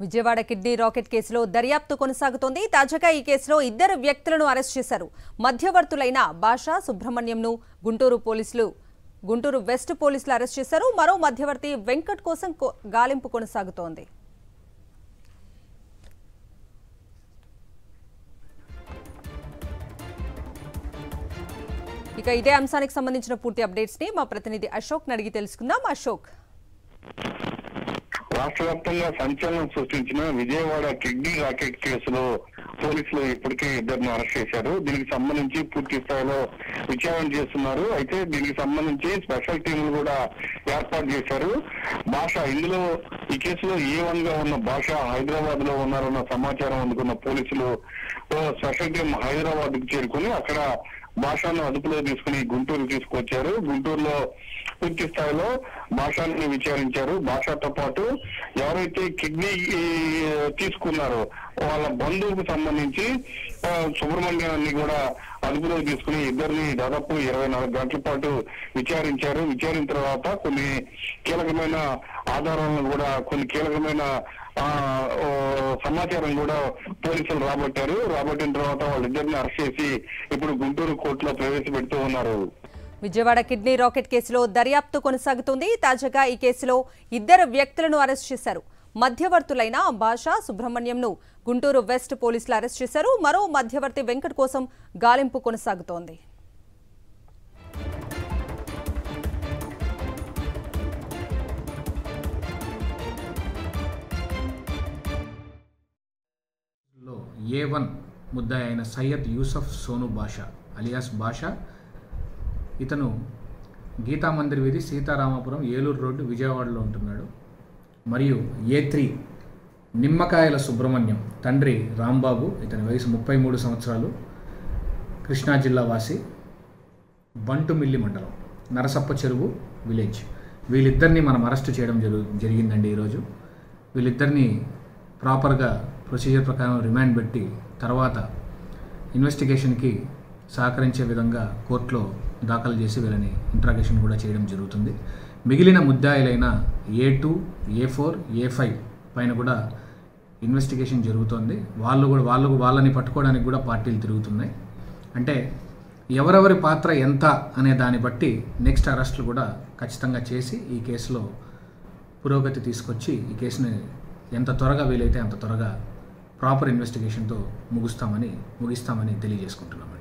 Vijayawada kidney racket కేసులో దర్యాప్తు కొనసాగుతోంది తాజాగా ఈ కేసులో ఇద్దరు వ్యక్తులను అరెస్ట్ చేశారు మధ్యవర్తులైన భాషా సుబ్రహ్మణ్యంను గుంటూరు పోలీసులు గుంటూరు వెస్ట్ పోలీసులు అరెస్ట్ చేశారు మరో మధ్యవర్తి వెంకట్ కోసం కో- గాలింపు కొనసాగుతోంది ఇక ఇదే అంశానికి సంబంధించిన పూర్తి అప్డేట్స్ ని మా ప్రతినిధి అశోక్ అడిగి తెలుసుకుందాం అశోక్ రాష్ట్ర వ్యాప్తంగా సంచలనం సృష్టించిన విజయవాడ కిడ్నీ రాకెట్ కేసులో పోలీసులు ఇప్పటికే ఇద్దరిని అరెస్ట్ చేశారు దీనికి సంబంధించి పూర్తి స్థాయిలో విచారణ చేస్తున్నారు అయితే దీనికి సంబంధించి స్పెషల్ టీములు కూడా ఏర్పాటు చేశారు భాష ఇందులో ఈ కేసులో ఏ వన్ గా ఉన్న భాష హైదరాబాద్ లో ఉన్నారన్న సమాచారం అందుకున్న పోలీసులు ఓ స్పెషల్ టీం హైదరాబాద్ కు చేరుకుని అక్కడ భాషను అదుపులో తీసుకుని గుంటూరు తీసుకొచ్చారు గుంటూరులో పూర్తి స్థాయిలో భాషని విచారించారు భాషతో పాటు ఎవరైతే కిడ్నీ ఈ, తీసుకున్నారో వాళ్ళ బంధువుకు సంబంధించి ఆ, సుబ్రహ్మణ్యాన్ని కూడా అదుపులో తీసుకుని ఇద్దరిని దాదాపు ఇరవై నాలుగు గంటల పాటు విచారించారు విచారించిన తర్వాత కొన్ని కీలకమైన ఆధారాలను కూడా కొన్ని కీలకమైన ఆ ఓ, సమాచారం కూడా పోలీసులు రాబట్టారు రాబట్టిన తర్వాత వాళ్ళిద్దరిని అరెస్ట్ చేసి ఇప్పుడు గుంటూరు కోర్టులో ప్రవేశపెడుతూ ఉన్నారు విజయవాడ కిడ్నీ రాకెట్ కేసులో దర్యాప్తు కొనసాగుతుంది తాజాగా ఈ కేసులో ఇద్దరు వ్యక్తులను అరెస్ట్ చేశారు మధ్యవర్తులైన భాషా సుబ్రహ్మణ్యంను గుంటూరు వెస్ట్ పోలీసులు అరెస్ట్ చేశారు మరో మధ్యవర్తి వెంకట్ కోసం గాలింపు కొనసాగుతోంది లో ఏ వన్ ముద్దాయి అయిన సయ్యద్ యూసఫ్ సోను బాషా అలియాస్ బాషా ఇతను గీతా మందిర్ వీధి సీతారామపురం ఏలూరు రోడ్డు విజయవాడలో ఉంటున్నాడు మరియు ఏ త్రీ నిమ్మకాయల సుబ్రహ్మణ్యం తండ్రి రాంబాబు ఇతని వయసు ముప్పై మూడు సంవత్సరాలు కృష్ణా జిల్లా వాసి బంటుమిల్లి మండలం నరసప్ప చెరువు విలేజ్ వీళ్ళిద్దరిని మనం అరెస్ట్ చేయడం జరుగు జరిగిందండి ఈరోజు వీళ్ళిద్దరిని ప్రాపర్గా ప్రొసీజర్ ప్రకారం రిమాండ్ పెట్టి తర్వాత ఇన్వెస్టిగేషన్కి సహకరించే విధంగా కోర్టులో దాఖలు చేసి వీళ్ళని ఇంట్రాగేషన్ కూడా చేయడం జరుగుతుంది మిగిలిన ముద్దాయిలైన A two A four A five పైన కూడా ఇన్వెస్టిగేషన్ జరుగుతోంది వాళ్ళు కూడా వాళ్ళు వాళ్ళని పట్టుకోవడానికి కూడా పార్టీలు తిరుగుతున్నాయి అంటే ఎవరెవరి పాత్ర ఎంత అనే దాన్ని బట్టి నెక్స్ట్ అరెస్టులు కూడా ఖచ్చితంగా చేసి ఈ కేసులో పురోగతి తీసుకొచ్చి ఈ కేసుని ఎంత త్వరగా వీలైతే అంత త్వరగా ప్రాపర్ ఇన్వెస్టిగేషన్తో ముగుస్తామని ముగిస్తామని తెలియజేసుకుంటున్నామండి